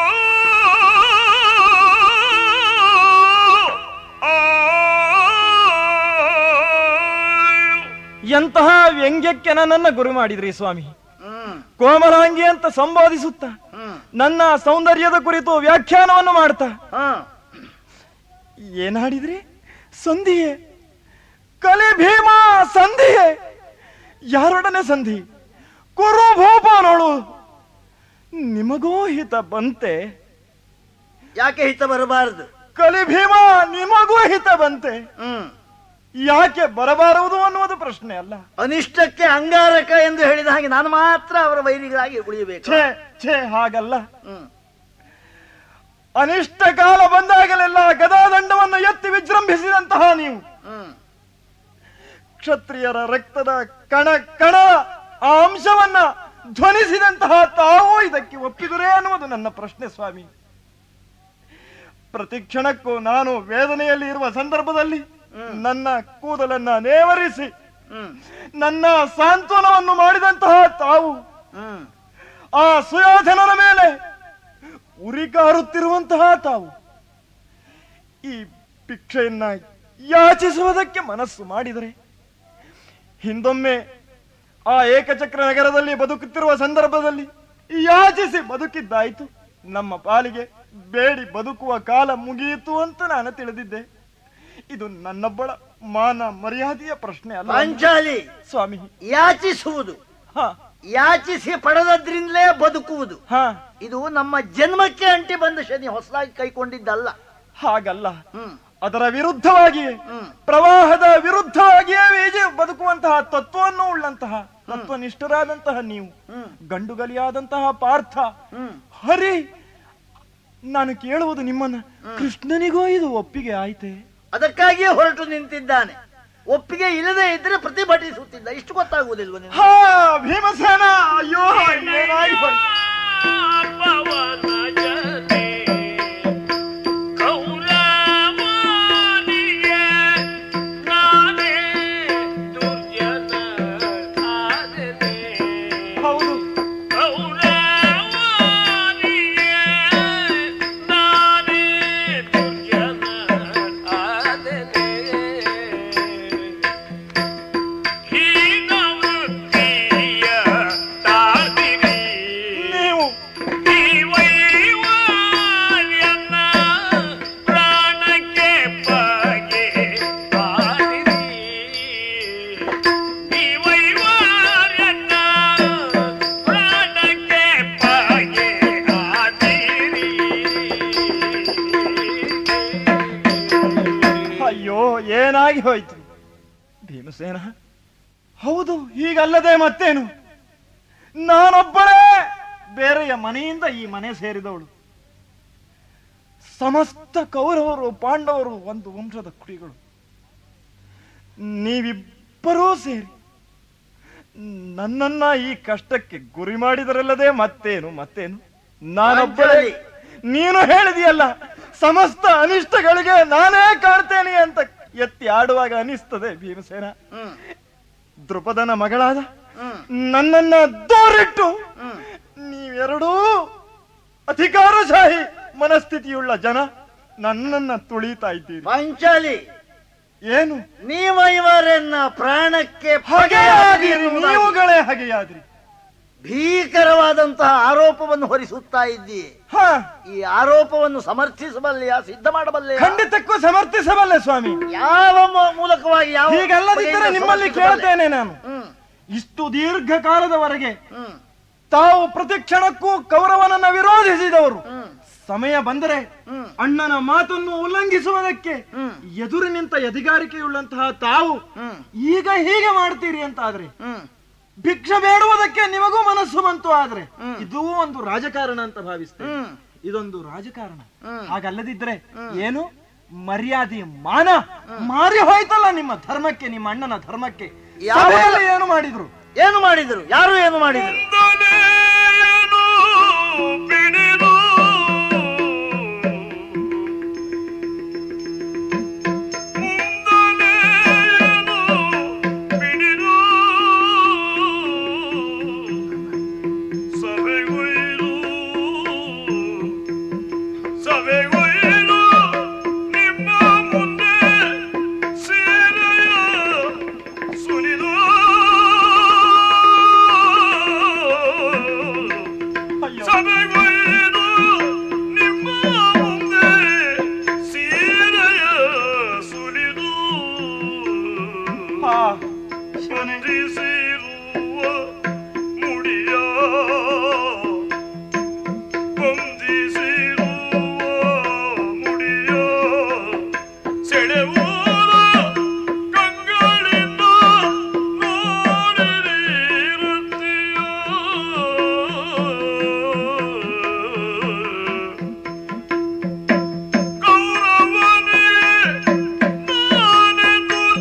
ಆ ಎಂತಹ ವ್ಯಂಗ್ಯಕ್ಕೆ ನನ್ನನ್ನ ಗುರಿ ಮಾಡಿದ್ರಿ ಸ್ವಾಮಿ ಹ್ಮ್ ಕೋಮಲಾಂಗಿ ಅಂತ ಸಂಬೋಧಿಸುತ್ತ ಹ್ಮ್ ನನ್ನ ಸೌಂದರ್ಯದ ಕುರಿತು ವ್ಯಾಖ್ಯಾನವನ್ನು ಮಾಡ್ತಾ ಹಾ ಏನಾಡಿದ್ರಿ ಸಂಧಿಯೇ ಕಲಿ ಭೀಮ ಸಂಧಿಯೇ ಯಾರೊಡನೆ ಸಂಧಿ ಕುರು ಭೂಪಾನೋಳು ನಿಮಗೂ ಹಿತ ಬಂತೆ ಯಾಕೆ ಹಿತ ಬರಬಾರದು ಕಲಿ ಭೀಮ ನಿಮಗೂ ಹಿತ ಬಂತೆ ಹ್ಮ್ ಯಾಕೆ ಬರಬಾರದು ಅನ್ನುವುದು ಪ್ರಶ್ನೆ ಅಲ್ಲ ಅನಿಷ್ಟಕ್ಕೆ ಅಂಗಾರಕ ಎಂದು ಹೇಳಿದ ಹಾಗೆ ನಾನು ಮಾತ್ರ ಅವರ ವೈರಿಗಳಾಗಿ ಉಳಿಯಬೇಕು ಛೇ ಛೇ ಹಾಗಲ್ಲ ಹ್ಮ್ ಅನಿಷ್ಟ ಕಾಲ ಬಂದಾಗಲೆಲ್ಲ ಗದಾದಂಡವನ್ನು ಎತ್ತಿ ವಿಜೃಂಭಿಸಿದಂತಹ ನೀವು ಹ್ಮ್ ಕ್ಷತ್ರಿಯರ ರಕ್ತದ ಕಣ ಕಣ ಆ ಅಂಶವನ್ನ ಧ್ವನಿಸಿದಂತಹ ತಾವು ಇದಕ್ಕೆ ಒಪ್ಪಿದುರೇ ಅನ್ನುವುದು ನನ್ನ ಪ್ರಶ್ನೆ ಸ್ವಾಮಿ ಪ್ರತಿ ಕ್ಷಣಕ್ಕೂ ನಾನು ವೇದನೆಯಲ್ಲಿ ಇರುವ ಸಂದರ್ಭದಲ್ಲಿ ನನ್ನ ಕೂದಲನ್ನ ನೇವರಿಸಿ ಹ್ಮ್ ನನ್ನ ಸಾಂತ್ವನವನ್ನು ಮಾಡಿದಂತಹ ತಾವು ಹ್ಮ್ ಆ ಸುಯೋಧನನ ಮೇಲೆ ಉರಿಕಾರುತ್ತಿರುವಂತಹ ತಾವು ಈ ಭಿಕ್ಷೆಯನ್ನ ಯಾಚಿಸುವುದಕ್ಕೆ ಮನಸ್ಸು ಮಾಡಿದರೆ ಹಿಂದೊಮ್ಮೆ ಆ ಏಕಚಕ್ರ ನಗರದಲ್ಲಿ ಬದುಕುತ್ತಿರುವ ಸಂದರ್ಭದಲ್ಲಿ ಯಾಚಿಸಿ ಬದುಕಿದ್ದಾಯಿತು ನಮ್ಮ ಪಾಲಿಗೆ ಬೇಡಿ ಬದುಕುವ ಕಾಲ ಮುಗಿಯಿತು ಅಂತ ನಾನು ತಿಳಿದಿದ್ದೆ ಇದು ನನ್ನೊಬ್ಬಳ ಮಾನ ಮರ್ಯಾದೆಯ ಪ್ರಶ್ನೆ ಅಲ್ಲ ಪಾಂಚಾಲಿ ಸ್ವಾಮಿ ಯಾಚಿಸುವುದು ಹ ಯಾಚಿಸಿ ಪಡೆದದ್ರಿಂದಲೇ ಬದುಕುವುದು ಹ ಇದು ನಮ್ಮ ಜನ್ಮಕ್ಕೆ ಅಂಟಿ ಬಂದ ಶನಿ ಹೊಸದಾಗಿ ಕೈಕೊಂಡಿದ್ದಲ್ಲ ಹಾಗಲ್ಲ ಹ್ಮ್ ಅದರ ವಿರುದ್ಧವಾಗಿಯೇ ಹ್ಮ್ ಪ್ರವಾಹದ ವಿರುದ್ಧವಾಗಿಯೇ ವೀಜಿ ಬದುಕುವಂತಹ ತತ್ವವನ್ನು ಉಳ್ಳಂತಹ ತತ್ವನಿಷ್ಠರಾದಂತಹ ನೀವು ಹ್ಮ್ ಗಂಡುಗಲಿಯಾದಂತಹ ಪಾರ್ಥ ಹ್ಮ್ ಹರಿ ನಾನು ಕೇಳುವುದು ನಿಮ್ಮನ್ನ ಕೃಷ್ಣನಿಗೂ ಇದು ಒಪ್ಪಿಗೆ ಆಯ್ತೆ ಅದಕ್ಕಾಗಿಯೇ ಹೊರಟು ನಿಂತಿದ್ದಾನೆ ಒಪ್ಪಿಗೆ ಇಲ್ಲದೆ ಇದ್ರೆ ಪ್ರತಿಭಟಿಸುತ್ತಿದ್ದ ಇಷ್ಟು ಗೊತ್ತಾಗುವುದಿಲ್ವ ನಿನಗೆ? ಹಾ ಭೀಮಸೇನ ಅಯ್ಯೋ ಏನಾಗಿ ಹೋಯ್ತು? ಪವನ ಜತೆ ಕೌರವನಿಗೆ ನಾನೇ ದುರ್ಜನ ಆದೆನೆ. ಹೌದು ಕೌರವನಿಗೆ ನಾನೇ ದುರ್ಜನ ಆದೆನೆ. ಹೀನವೃತ್ತಿಯ ಭೀಮಸೇನ ಹೌದು ಹೀಗಲ್ಲದೆ ಮತ್ತೇನು ನಾನೊಬ್ಬಳೇ ಬೇರೆಯ ಮನೆಯಿಂದ ಈ ಮನೆ ಸೇರಿದವಳು ಸಮಸ್ತ ಕೌರವರು ಪಾಂಡವರು ಒಂದು ವಂಶದ ಕುಡಿಗಳು ನೀವಿಬ್ಬರೂ ಸೇರಿ ನನ್ನನ್ನ ಈ ಕಷ್ಟಕ್ಕೆ ಗುರಿ ಮಾಡಿದರಲ್ಲದೆ ಮತ್ತೇನು ಮತ್ತೇನು ನಾನೊಬ್ಬಳೇ ಪಾಂಚಾಲಿ. ನೀನು ಹೇಳಿದೆಯಲ್ಲ ಸಮಸ್ತ ಅನಿಷ್ಟಗಳಿಗೆ ನಾನೇ ಕಾಣ್ತೇನೆ ಅಂತ ಎತ್ತಿ ಆಡುವಾಗ ಅನಿಸ್ತದೆ ಭೀಮಸೇನ ಹ್ಮ್ ದೃಪದನ ಮಗಳಾದ ಹ್ಮ್ ನನ್ನನ್ನ ದೂರಿಟ್ಟು ಹ್ಮ್ ನೀವೆರಡೂ ಅಧಿಕಾರಶಾಹಿ ಮನಸ್ಥಿತಿಯುಳ್ಳ ಜನ ನನ್ನನ್ನ ತುಳಿತಾ ಇದ್ದೀರಿ ಪಾಂಚಾಲಿ ಏನು ನೀವ ಇವರನ್ನ ಪ್ರಾಣಕ್ಕೆ ಹಾಗೆಯಾದಿರಿ ಎನ್ನುವುದಾಗಿ ನೀವುಗಳೇ ಹಾಗೆಯಾದ್ರಿ ಭೀಕರವಾದಂತಹ ಆರೋಪವನ್ನು ಹೊರಿಸುತ್ತಾ ಇದ್ದೀಯೆ ಹ ಈ ಆರೋಪವನ್ನು ಸಮರ್ಥಿಸಬಲ್ಲೆಯಾ ಸಿದ್ಧ ಮಾಡಬಲ್ಲೆಯಾ ಖಂಡಿತಕ್ಕೂ ಸಮರ್ಥಿಸಬಲ್ಲೆ ಸ್ವಾಮಿ ಯಾವ ಮೂ- ಮೂಲಕವಾಗಿ ಯಾವ ಹೀಗಲ್ಲದಿದ್ದರೆ ಬಗೆಯಿಂದ ನಿಮ್ಮಲ್ಲಿ ಸಮರ್ಥಿಸಬಲ್ಲೆ? ಕೇಳ್ತೇನೆ ನಾನು ಹ್ಮ್ ಇಷ್ಟು ದೀರ್ಘಕಾಲದವರೆಗೆ ಹ್ಮ್ ತಾವು ಪ್ರತಿಕ್ಷಣಕ್ಕೂ ಕೌರವನನ್ನ ವಿರೋಧಿಸಿದವರು ಹ್ಮ್ ಸಮಯ ಬಂದರೆ ಹ್ಮ್ ಅಣ್ಣನ ಮಾತನ್ನು ಉಲ್ಲಂಘಿಸುವುದಕ್ಕೆ ಹ್ಮ್ ಎದುರು ನಿಂತ ಎದಿಗಾರಿಕೆಯುಳ್ಳಂತಹ ತಾವು ಹ್ಮ್ ಈಗ ಹೀಗೆ ಮಾಡ್ತೀರಿ ಅಂತ ಆದ್ರೆ ಹ್ಮ್ ಭಿಕ್ಷೆ ಬೇಡುವುದಕ್ಕೆ ನಿಮಗೂ ಮನಸ್ಸು ಬಂತು ಆದ್ರೆ ಹ್ಮ್. ಇದೂ ಒಂದು ರಾಜಕಾರಣ ಅಂತ ಭಾವಿಸ್ತೇನೆ ಹ್ಮ್ ಇದೊಂದು ರಾಜಕಾರಣ ಹ್ಮ್. ಹಾಗಲ್ಲದಿದ್ರೆ ಏನು ಮರ್ಯಾದೆ ಮಾನ ಮಾರಿ ಹೋಯ್ತಲ್ಲ ನಿಮ್ಮ ಧರ್ಮಕ್ಕೆ ನಿಮ್ಮ ಅಣ್ಣನ ಧರ್ಮಕ್ಕೆ ಯಾವ- ಸಭೆಯಲ್ಲಿ ಏನು ಮಾಡಿದ್ರು ಏನು ಮಾಡಿದರು ಯಾರು ಏನು ಮಾಡಿದರು ದೊಲೆಯನು ಬಿಡಿದು ಮುಂದೊಲೆಯನು ಬಿಡಿದು ಸಭೆಗೊಯ್ದು ಸಭೆಗೊಯ್ದು ನಿಮ್ಮ ಮುಂದೆ ಸೀರೆಯ ಸುರಿದು ಅಯ್ಯೋ ಸಭೆಗೊಯ್ದು ನಿಮ್ಮ ಮುಂದೆ ಸೀರೆಯ ಸುರಿದು ಹಾ, ಶಿವನೇ. ಬಂಧಿಸಿರುವ ಮುಡಿಯ ಬಂಧಿಸಿರುವ ಮುಡಿಯ ಸೆಳೆವುದ ಕಂಗಳಿಂದ ನೋಡಿರಿ ಕೌರವನೇ ನಾನೇ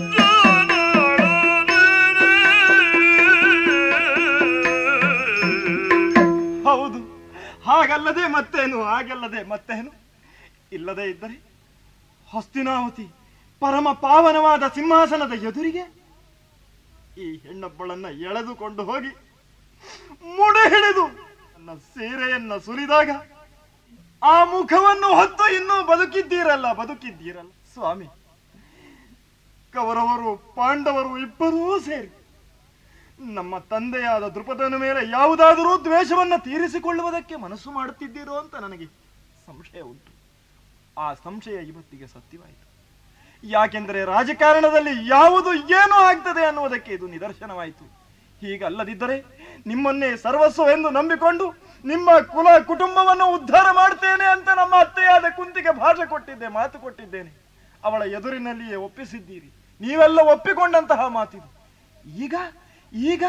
ದುರ್ಜನನಾಡನೆ. ಹೌದು ಹಾಗಲ್ಲದೆ ಮತ್ತೇನು ಹಾಗಲ್ಲದೆ ಮತ್ತೇನು ಇಲ್ಲದೆ ಇದ್ದರೆ ಹಸ್ತಿನಾವತಿ ಪರಮ ಪಾವನವಾದ ಸಿಂಹಾಸನದ ಎದುರಿಗೆ ಈ ಹೆಣ್ಣೊಬ್ಬಳನ್ನ ಎಳೆದುಕೊಂಡು ಹೋಗಿ ಮುಡೆ ಹಿಡಿದು ನನ್ನ ಸೀರೆಯನ್ನ ಸುರಿದಾಗ ಆ ಮುಖವನ್ನು ಹೊತ್ತು ಇನ್ನೂ ಬದುಕಿದ್ದೀರಲ್ಲ ಬದುಕಿದ್ದೀರಲ್ಲ ಸ್ವಾಮಿ ಕೌರವರು ಪಾಂಡವರು ಇಬ್ಬರೂ ಸೇರಿ ನಮ್ಮ ತಂದೆಯಾದ ದೃಪದನ ಮೇಲೆ ಯಾವುದಾದರೂ ದ್ವೇಷವನ್ನ ತೀರಿಸಿಕೊಳ್ಳುವುದಕ್ಕೆ ಮನಸ್ಸು ಮಾಡುತ್ತಿದ್ದೀರೋ ಅಂತ ನನಗೆ ಸಂಶಯ ಉಂಟು ಆ ಸಂಶಯ ಇವತ್ತಿಗೆ ಸತ್ಯವಾಯಿತು ಯಾಕೆಂದರೆ ರಾಜಕಾರಣದಲ್ಲಿ ಯಾವುದು ಏನು ಆಗ್ತದೆ ಅನ್ನುವುದಕ್ಕೆ ಇದು ನಿದರ್ಶನವಾಯಿತು ಹೀಗಲ್ಲದಿದ್ದರೆ ನಿಮ್ಮನ್ನೇ ಸರ್ವಸ್ವ ಎಂದು ನಂಬಿಕೊಂಡು ನಿಮ್ಮ ಕುಲ ಕುಟುಂಬವನ್ನು ಉದ್ಧಾರ ಮಾಡ್ತೇನೆ ಅಂತ ನಮ್ಮ ಅತ್ತೆಯಾದ ಕುಂತಿಗೆ ಭಾಷೆ ಕೊಟ್ಟಿದ್ದೆ ಮಾತು ಕೊಟ್ಟಿದ್ದೇನೆ ಅವಳ ಎದುರಿನಲ್ಲಿಯೇ ಒಪ್ಪಿಸಿದ್ದೀರಿ ನೀವೆಲ್ಲ ಒಪ್ಪಿಕೊಂಡಂತಹ ಮಾತಿದು ಈಗ ಈಗ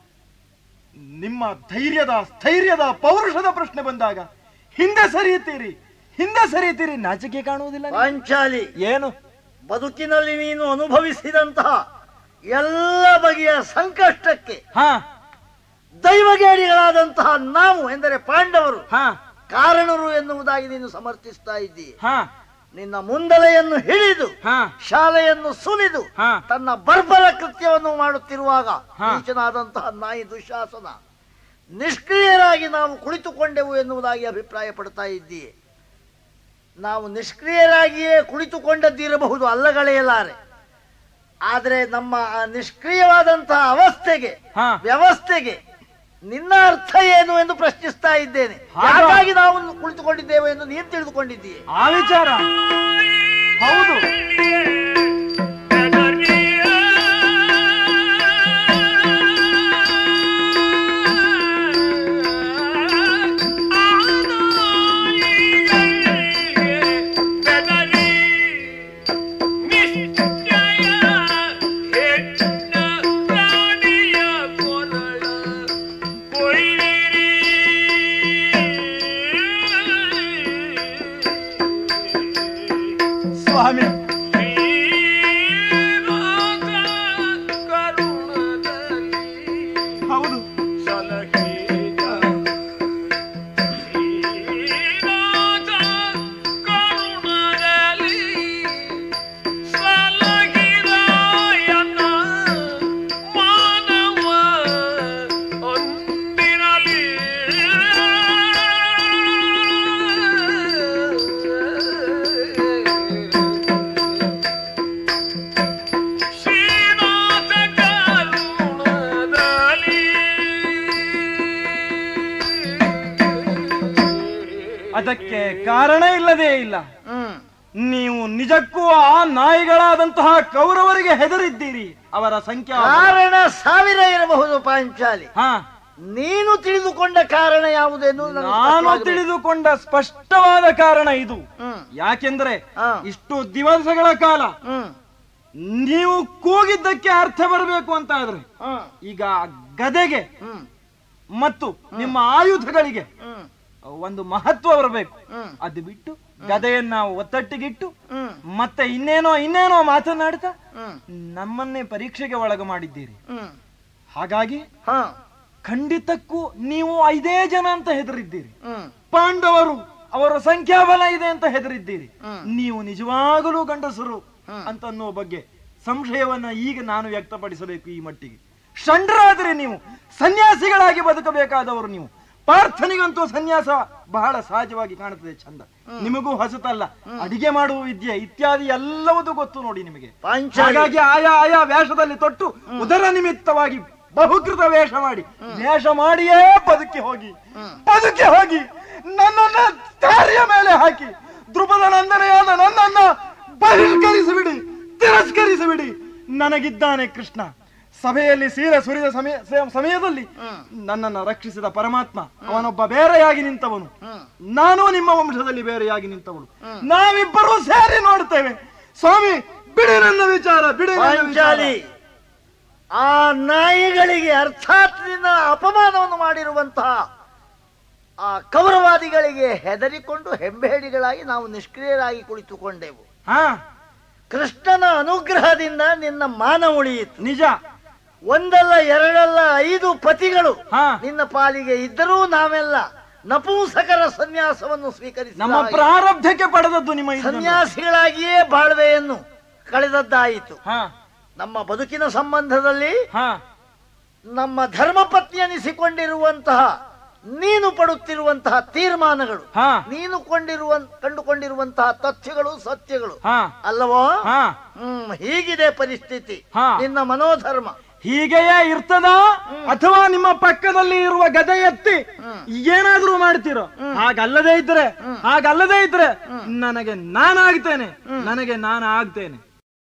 ನಿಮ್ಮ ಧೈರ್ಯದ ಸ್ಥೈರ್ಯದ ಪೌರುಷದ ಪ್ರಶ್ನೆ ಬಂದಾಗ ಹಿಂದೆ ಸರಿಯುತ್ತೀರಿ ಹಿಂದೆ ಸರಿಯುತ್ತೀರಿ ನಾಚಿಕೆ ಕಾಣುವುದಿಲ್ಲ ನಿಮಗೆ? ಪಾಂಚಾಲಿ ಏನು ಬದುಕಿನಲ್ಲಿ ನೀನು ಅನುಭವಿಸಿದಂತಹ ಎಲ್ಲ ಬಗೆಯ ಸಂಕಷ್ಟಕ್ಕೆ ಹಾ ದೈವಗೇಡಿಗಳಾದಂತಹ ನಾವು ಎಂದರೆ ಪಾಂಡವರು ಹಾ ಕಾರಣರು ಎನ್ನುವುದಾಗಿ ನೀನು ಸಮರ್ಥಿಸ್ತಾ ಇದ್ದೀ ಹಾ ನಿನ್ನ ಮುಂದಲೆಯನ್ನು ಹಿಡಿದು ಹಾ ಶಾಲೆಯನ್ನು ಸುಲಿದು ಹಾ. ತನ್ನ ಬರ್ಬರ ಕೃತ್ಯವನ್ನು ಮಾಡುತ್ತಿರುವಾಗ ಹಾ. ನೀಚನಾದಂತಹ ನಾಯಿ ದುಶಾಸನ ನಿಷ್ಕ್ರಿಯರಾಗಿ ನಾವು ಕುಳಿತುಕೊಂಡೆವು ಎನ್ನುವುದಾಗಿ ಅಭಿಪ್ರಾಯ ಪಡ್ತಾ ಇದ್ದೀಯೆ ನಾವು ನಿಷ್ಕ್ರಿಯರಾಗಿಯೇ ಕುಳಿತುಕೊಂಡದ್ದಿರಬಹುದು ಅಲ್ಲಗಳೆಯಲಾರೆ ಆದರೆ ನಮ್ಮ ಆ ನಿಷ್ಕ್ರಿಯವಾದಂತಹ ಅವಸ್ಥೆಗೆ ಹಾ. ವ್ಯವಸ್ಥೆಗೆ ನಿನ್ನ ಅರ್ಥ ಏನು ಎಂದು ಪ್ರಶ್ನಿಸ್ತಾ ಇದ್ದೇನೆ ಹಾಗ- ಹಾಗಾಗಿ ನಾವು ಕುಳಿತುಕೊಂಡಿದ್ದೇವೆ ಎಂದು ನೀನು ತಿಳಿದುಕೊಂಡಿದ್ದೀಯೆ ಆ ವಿಚಾರ ಹೌದು ನಿಶ್ಚಯ ಸ್ವಾಮಿ ಹೌದು ಅದಕ್ಕೆ ಕಾರಣ ಇಲ್ಲದೇ ಇಲ್ಲ ಹ್ಮ್ ನೀವು ನಿಜಕ್ಕೂ ಆ ನಾಯಿಗಳಾದಂತಹ ಕೌರವರಿಗೆ ಹೆದರಿದ್ದೀರಿ ಅವರ ಸಂಖ್ಯಾ ಕಾರಣ ಸಾವಿರ ಇರಬಹುದು ಪಾಂಚಾಲಿ ಹಾ ನೀನು ತಿಳಿದುಕೊಂಡ ಕಾರಣ ಯಾವುದೆನ್ನು ನನಗೆ ನಾನು ಸ್ಪಷ್ಟವಾಗಬೇಕು. ತಿಳಿದುಕೊಂಡ ಸ್ಪಷ್ಟವಾದ ಕಾರಣ ಇದು ಹ್ಮ್ ಯಾಕೆಂದ್ರೆ ಹಾ. ಇಷ್ಟು ದಿವಸಗಳ ಕಾಲ ಹ್ಮ್ ನೀವು ಕೂಗಿದ್ದಕ್ಕೆ ಅರ್ಥ ಬರಬೇಕು ಅಂತ ಆದ್ರೆ ಹ್ಮ್ ಈಗ ಗದೆಗೆ ಹ್ಮ್ ಮತ್ತು ನಿಮ್ಮ ಆಯುಧಗಳಿಗೆ ಹ್ಮ್ ಒಂದು ಮಹತ್ವ ಬರಬೇಕು ಹ್ಮ್ ಅದು ಬಿಟ್ಟು ಗದೆಯನ್ನ ಒತ್ತಟ್ಟಿಗಿಟ್ಟು ಹ್ಮ್ ಮತ್ತೆ ಇನ್ನೇನೋ ಇನ್ನೇನೋ ಮಾತನಾಡ್ತಾ ಹ್ಮ್ ನಮ್ಮನ್ನೇ ಪರೀಕ್ಷೆಗೆ ಒಳಗ ಮಾಡಿದ್ದೀರಿ ಹ್ಮ್ ಹಾಗಾಗಿ ಹಾ ಖಂಡಿತಕ್ಕೂ ನೀವು ಐದೇ ಜನ ಅಂತ ಹೆದರಿದ್ದೀರಿ ಹ್ಮ್ ಪಾಂಡವರು ಅವರ ಸಂಖ್ಯಾಬಲ ಇದೆ ಅಂತ ಹೆದರಿದ್ದೀರಿ ಹ್ಮ್. ನೀವು ನಿಜವಾಗಲೂ ಗಂಡಸರು ಹ್ಮ್. ಅಂತ ಅನ್ನುವ ಬಗ್ಗೆ ಸಂಶಯವನ್ನ ಈಗ ನಾನು ವ್ಯಕ್ತಪಡಿಸಬೇಕು ಈ ಮಟ್ಟಿಗೆ ಷಂಡ್ರಾದ್ರೆ ನೀವು ಸನ್ಯಾಸಿಗಳಾಗಿ ಬದುಕಬೇಕಾದವರು ನೀವು ಪಾರ್ಥನಿಗಂತೂ ಸನ್ಯಾಸ ಬಹಳ ಸಹಜವಾಗಿ ಕಾಣುತ್ತದೆ ಚಂದ ನಿಮಗೂ ಹೊಸತಲ್ಲ ಅಡಿಗೆ ಮಾಡುವ ವಿದ್ಯೆ ಇತ್ಯಾದಿ ಎಲ್ಲವೂ ಗೊತ್ತು ನೋಡಿ ನಿಮಗೆ ಪಾಂಚಾಲಿ ಹಾಗಾಗಿ ಆಯಾ ಆಯಾ ವೇಷದಲ್ಲಿ ತೊಟ್ಟು ಉದರ ನಿಮಿತ್ತವಾಗಿ ಬಹುಕೃತ ವೇಷ ಮಾಡಿ ವೇಷ ಮಾಡಿಯೇ ಬದುಕಿ ಹೋಗಿ ಬದುಕಿ ಹೋಗಿ ನನ್ನನ್ನ ದಾರಿಯ ಮೇಲೆ ಹಾಕಿ ದ್ರುಪದ ನಂದನೆಯಾದ ನನ್ನನ್ನ ಬಹಿಷ್ಕರಿಸಿಬಿಡಿ ತಿರಸ್ಕರಿಸಿಬಿಡಿ ನನಗಿದ್ದಾನೆ ಕೃಷ್ಣ ಸಭೆಯಲ್ಲಿ ಸೀರೆ ಸುರಿದ ಸಮಯ ಸ- ಸಮಯದಲ್ಲಿ ನನ್ನನ್ನು ರಕ್ಷಿಸಿದ ಪರಮಾತ್ಮ ಅವನೊಬ್ಬ ಬೇರೆಯಾಗಿ ನಿಂತವನು ನಾನು ನಿಮ್ಮ ವಂಶದಲ್ಲಿ ಬೇರೆಯಾಗಿ ನಿಂತವನು ನಾವಿಬ್ಬರೂ ಸೇರಿ ನೋಡ್ತೇವೆ ಸ್ವಾಮಿ ಬಿಡಿ ನನ್ನ ವಿಚಾರ ಬಿಡಿ ನನ್ನ ವಿಚಾರ. ಪಾಂಚಾಲಿ ಆ ನಾಯಿಗಳಿಗೆ ಅರ್ಥಾತ್ ನಿನ್ನ ಅಪಮಾನವನ್ನು ಮಾಡಿರುವಂತಹ ಆ ಕೌರವಾದಿಗಳಿಗೆ ಹೆದರಿಕೊಂಡು ಹೆಂಬೇಡಿಗಳಾಗಿ ನಾವು ನಿಷ್ಕ್ರಿಯರಾಗಿ ಕುಳಿತುಕೊಂಡೆವು ಹಾ ಕೃಷ್ಣನ ಅನುಗ್ರಹದಿಂದ ನಿನ್ನ ಮಾನ ಉಳಿಯಿತು ನಿಜ ಒಂದಲ್ಲ ಎರಡಲ್ಲ ಐದು ಪತಿಗಳು ಹಾ ನಿನ್ನ ಪಾಲಿಗೆ ಇದ್ದರೂ ನಾವೆಲ್ಲ ನಪುಂಸಕರ ಸನ್ಯಾಸವನ್ನು ನಮ್ಮ ಸ್ವೀಕರಿಸಿದ ಪ್ರಾರಬ್ಧಕ್ಕೆ ಪಡೆದದ್ದು ನಿಮ್ಮ ಈ ಜನ್ಮ. ಸನ್ಯಾಸಿಗಳಾಗಿಯೇ ಬಾಳ್ವೆಯನ್ನು ಕಳೆದದ್ದಾಯಿತು ಹಾ ನಮ್ಮ ಬದುಕಿನ ಸಂಬಂಧದಲ್ಲಿ ಹಾ ನಮ್ಮ ಧರ್ಮಪತ್ನಿ ಅನಿಸಿಕೊಂಡಿರುವಂತಹ ನೀನು ಪಡುತ್ತಿರುವಂತಹ ತೀರ್ಮಾನಗಳು ಹಾ ನೀನು ಕೊಂಡಿರುವ ಕಂಡುಕೊಂಡಿರುವಂತಹ ತಥ್ಯಗಳು ಸತ್ಯಗಳು ಹಾ ಅಲ್ಲವೋ ಹಾ ಹ್ಮ್ ಹೀಗಿದೆ ಪರಿಸ್ಥಿತಿ ಹಾ. ನಿನ್ನ ಮನೋಧರ್ಮ ಹೀಗೆಯೇ ಇರ್ತದ ಅಥವಾ ನಿಮ್ಮ ಪಕ್ಕದಲ್ಲಿ ಇರುವ ಗದೆ ಎತ್ತಿ ಏನಾದ್ರೂ ಮಾಡ್ತೀರೋ ಹಾಗಲ್ಲದೆ ಇದ್ರೆ ಹಾಗಲ್ಲದೆ ಇದ್ರೆ ನನಗೆ ನಾನಾಗ್ತೇನೆ ನನಗೆ ನಾನು ಆಗ್ತೇನೆ